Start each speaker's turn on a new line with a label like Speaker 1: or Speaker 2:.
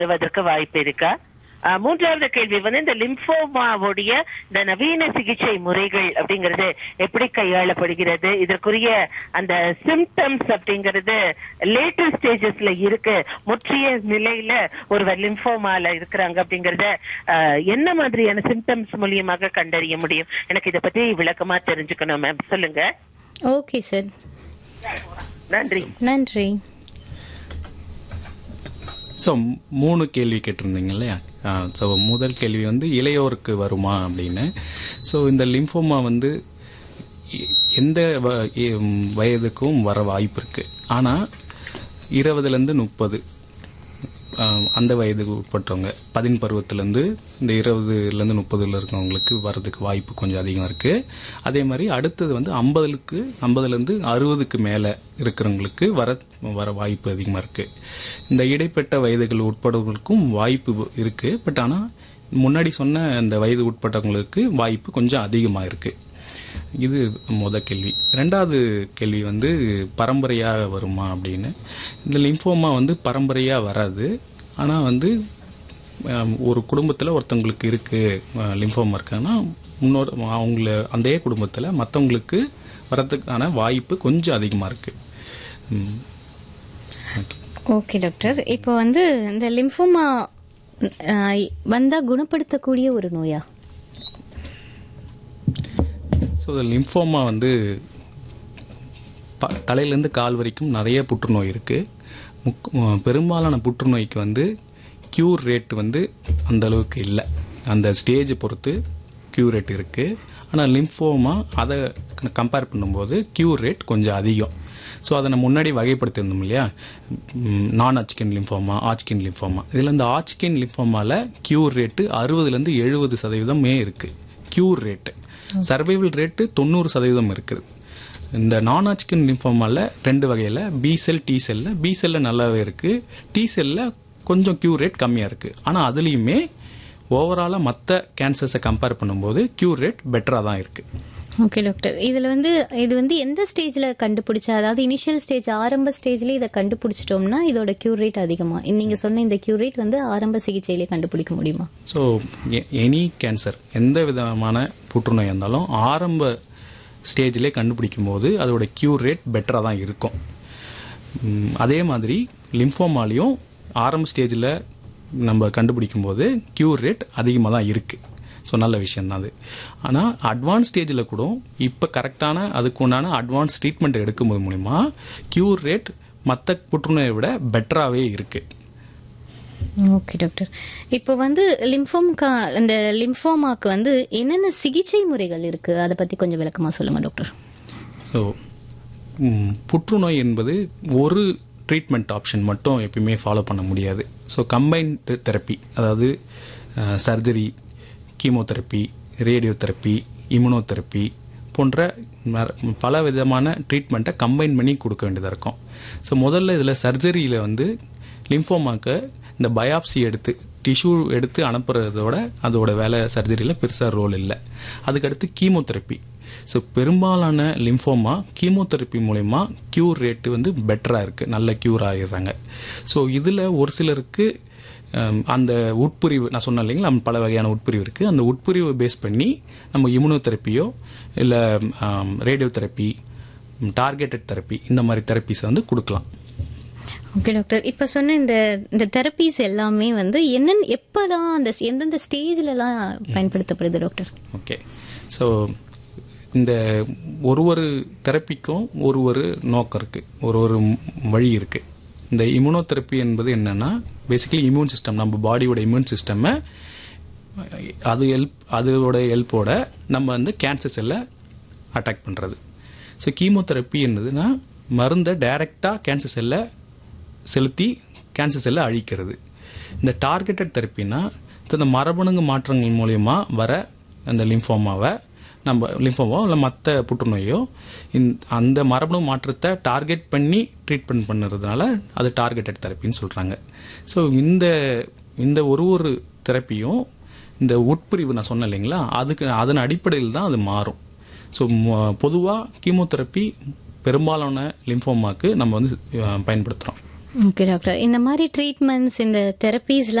Speaker 1: வருவதற்கு வாய்ப்பு இருக்கா ஆஹ் மூன்றாவது கேள்வி வந்து இந்த லிம்போமாவுடைய இந்த நவீன சிகிச்சை முறைகள் அப்படிங்கிறது எப்படி கையாளப்படுகிறது இதற்குரிய அந்த சிம்டம்ஸ் அப்படிங்கிறது லேட்டர் ஸ்டேஜஸ்ல இருக்கு முற்றிய நிலையில ஒருவர் லிம்போமால இருக்கிறாங்க அப்படிங்கறத ஆஹ் என்ன மாதிரியான சிம்டம்ஸ் மூலியமாக கண்டறிய முடியும் எனக்கு இத பத்தி விளக்கமா தெரிஞ்சுக்கணும் மேம் சொல்லுங்க
Speaker 2: ஓகே சார்
Speaker 1: நன்றி
Speaker 2: நன்றி
Speaker 3: ஸோ மூணு கேள்வி கேட்டிருந்தீங்க இல்லையா ஸோ முதல் கேள்வி வந்து இளையோருக்கு வருமா அப்படின்னு ஸோ இந்த லிம்போமா வந்து எ- எந்த வ- எ- வயதுக்கும் வர வாய்ப்பு இருக்கு ஆனால் இருபதுலேருந்து முப்பது அந்த வயதுக்கு உட்பட்டவங்க பதின் பருவத்திலேருந்து இந்த இருபதுலேருந்து முப்பதுல இருக்கவங்களுக்கு வர்றதுக்கு வாய்ப்பு கொஞ்சம் அதிகம் இருக்கு அதே மாதிரி அடுத்தது வந்து ஐம்பதுக்கு ஐம்பதுலேருந்து அறுபதுக்கு மேலே இருக்கிறவங்களுக்கு வர வர வாய்ப்பு அதிகமாக இருக்கு இந்த இடைப்பட்ட வயதுகள் உட்பட்டவங்களுக்கும் வாய்ப்பு இருக்கு பட் ஆனால் முன்னாடி சொன்ன அந்த வயது உட்பட்டவங்களுக்கு வாய்ப்பு கொஞ்சம் அதிகமாக இருக்கு இது முத கேள்வி ரெண்டாவது கேள்வி வந்து பரம்பரையாக வருமா அப்படின்னு இந்த லிம்போமா வந்து பரம்பரையாக வராது ஆனால் வந்து ஆம், ஒரு குடும்பத்தில் ஒருத்தவங்களுக்கு இருக்குது லிம்போமா இருக்குன்னா இன்னொரு அவங்கள அதே குடும்பத்தில் மற்றவங்களுக்கு வரதுக்கான வாய்ப்பு கொஞ்சம் அதிகமாக இருக்குது
Speaker 2: ஓகே டாக்டர் இப்போ வந்து இந்த லிம்போமா வந்தா குணப்படுத்தக்கூடிய ஒரு நோயா
Speaker 3: ஸோ லிம்போமா வந்து ப- தலையிலேருந்து கால் வரைக்கும் நிறைய புற்றுநோய் இருக்குது முக் ம- பெரும்பாலான புற்றுநோய்க்கு வந்து க்யூர் ரேட் வந்து அந்த அளவுக்கு இல்லை அந்த ஸ்டேஜை பொறுத்து க்யூர் ரேட் இருக்குது ஆனால் லிம்போமா அதை கம்பேர் பண்ணும்போது க்யூர் ரேட் கொஞ்சம் அதிகம் ஸோ அதை நம்ம முன்னாடி வகைப்படுத்தியிருந்தோம் இல்லையா நான் ஆச்கின் லிம்போமா ஆச்கின் லிம்போமா இதில் இந்த ஆச்கின் லிம்போமாவில் க்யூர் ரேட்டு அறுபதுலேருந்து எழுபது சதவீதமே இருக்குது க்யூர் ரேட்டு சர்வைவல் ரேட்டு தொண்ணூறு சதவீதம் இருக்குது இந்த நான் ஆச்கின் லிம்போமாவில் ரெண்டு வகையில் பி செல் டி செல்ல பி செல்ல நல்லாவே இருக்குது டி செல்ல கொஞ்சம் க்யூர் ரேட் கம்மியாக இருக்குது ஆனால் அதுலேயுமே ஓவராலாக மற்ற கேன்சர்ஸை கம்பேர் பண்ணும்போது க்யூர் ரேட் பெட்டராக தான் இருக்குது
Speaker 2: ஓகே டாக்டர் இதுல வந்து இது வந்து எந்த ஸ்டேஜ்ல கண்டுபிடிச்சா அதாவது இனிஷியல் ஸ்டேஜ் ஆரம்ப ஸ்டேஜ்ல இதை கண்டுபிடிச்சிட்டோம்னா இதோட கியூர் ரேட் அதிகமா நீங்க சொன்ன இந்த கியூர் ரேட் வந்து ஆரம்ப சிகிச்சையிலே கண்டுபிடிக்க முடியுமா
Speaker 3: ஸோ எனி கேன்சர் எந்த விதமான புற்றுநோய் இருந்தாலும் ஆரம்ப ஸ்டேஜ்லேயே கண்டுபிடிக்கும் போது அதோட க்யூர் ரேட் பெட்டராக தான் இருக்கும் ம், அதே மாதிரி லிம்போமாலையும் ஆரம்ப ஸ்டேஜில் நம்ம கண்டுபிடிக்கும் போது க்யூர் ரேட் அதிகமாக தான் இருக்குது ஸோ நல்ல விஷயம் தான் அது ஆனால் அட்வான்ஸ் ஸ்டேஜில் கூட இப்போ கரெக்டான அதுக்கு உண்டான அட்வான்ஸ் ட்ரீட்மெண்ட் எடுக்கும்போது மூலிமா க்யூர் ரேட் மற்ற புற்றுநோயை விட பெட்டராகவே இருக்குது
Speaker 2: ஓகே டாக்டர் இப்போ வந்து லிம்ஃபோம்கா இந்த லிம்ஃபோமாக்கு வந்து என்னென்ன சிகிச்சை முறைகள் இருக்கு அதை பத்தி கொஞ்சம் விளக்கமா சொல்லுங்க டாக்டர்
Speaker 3: ஸோ புற்றுநோய் என்பது ஒரு ட்ரீட்மெண்ட் ஆப்ஷன் மட்டும் எப்பயுமே ஃபாலோ பண்ண முடியாது ஸோ கம்பைன்டு தெரப்பி அதாவது surgery chemotherapy radio therapy immunotherapy போன்ற நர- பல விதமான ட்ரீட்மெண்ட்டை கம்பைன் பண்ணி கொடுக்க வேண்டியதாக இருக்கும் ஸோ முதல்ல இதில் சர்ஜரியில் வந்து லிம்போமாக்கு இந்த பயாப்சி எடுத்து டிஷ்யூ எடுத்து அனுப்புறதோட அதோட வேலை சர்ஜரியில் பெருசாக ரோல் இல்லை அதுக்கடுத்து கீமோதெரப்பி ஸோ பெரும்பாலான லிம்போமா கீமோதெரப்பி மூலயமா க்யூர் ரேட்டு வந்து பெட்டராக இருக்குது நல்ல க்யூர் ஆகிடுறாங்க ஸோ இதில் ஒரு சிலருக்கு ஹம், அந்த உட்பிரிவு நான் சொன்னேன் இல்லைங்களா பல வகையான உட்பிரிவு இருக்குது அந்த உட்பிரிவை பேஸ் பண்ணி நம்ம இம்யூனோதெரப்பியோ இல்லை ரேடியோ தெரப்பி டார்கெட்டட் தெரப்பி இந்த மாதிரி தெரப்பிஸை வந்து கொடுக்கலாம்
Speaker 2: ஓகே டாக்டர் இப்போ சொன்ன இந்த இந்த தெரப்பீஸ் எல்லாமே வந்து என்னென்ன எப்பதான் அந்த எந்தெந்த ஸ்டேஜ்லலாம் பயன்படுத்தப்படுது டாக்டர்
Speaker 3: ஓகே ஸோ இந்த ஒரு ஒரு தெரப்பிக்கும் ஒரு ஒரு நோக்கம் இருக்குது ஒரு ஒரு வழி இருக்குது இந்த இம்யூனோதெரப்பி என்பது என்னன்னா பேசிக்கலி இம்யூன் சிஸ்டம் நம்ம பாடியோட இம்யூன் சிஸ்டமை அது ஹெல்ப் அதோட ஹெல்ப்போட நம்ம வந்து கேன்சர் செல்லை அட்டாக் பண்ணுறது ஸோ கீமோதெரப்பி என்னதுன்னா மருந்தை டைரெக்டாக கேன்சர் செல்லை செலுத்தி கேன்சர் செல்லை அழிக்கிறது இந்த டார்கெட்டட் தெரப்பினா இந்த மரபணுங்கு மாற்றங்கள் மூலயமா வர அந்த லிம்போமாவை நம்ம லிம்போமோ இல்லை மற்ற புற்றுநோயோ இந்த அந்த மரபணு மாற்றத்தை டார்கெட் பண்ணி ட்ரீட்மெண்ட் பண்ணுறதுனால அது டார்கெட்டட் தெரப்பின்னு சொல்கிறாங்க ஸோ இந்த இந்த ஒரு ஒரு தெரப்பியும் இந்த உட்பிரிவு நான் சொன்னேன் இல்லைங்களா அதுக்கு அதன் அடிப்படையில் தான் அது மாறும் ஸோ பொதுவாக கீமோதெரப்பி பெரும்பாலான லிம்போமாக்கு நம்ம வந்து அஹ், பயன்படுத்துகிறோம்
Speaker 2: ஓகே டாக்டர் இந்த மாதிரி ட்ரீட்மெண்ட்ஸ் இந்த தெரப்பீஸ்லாம்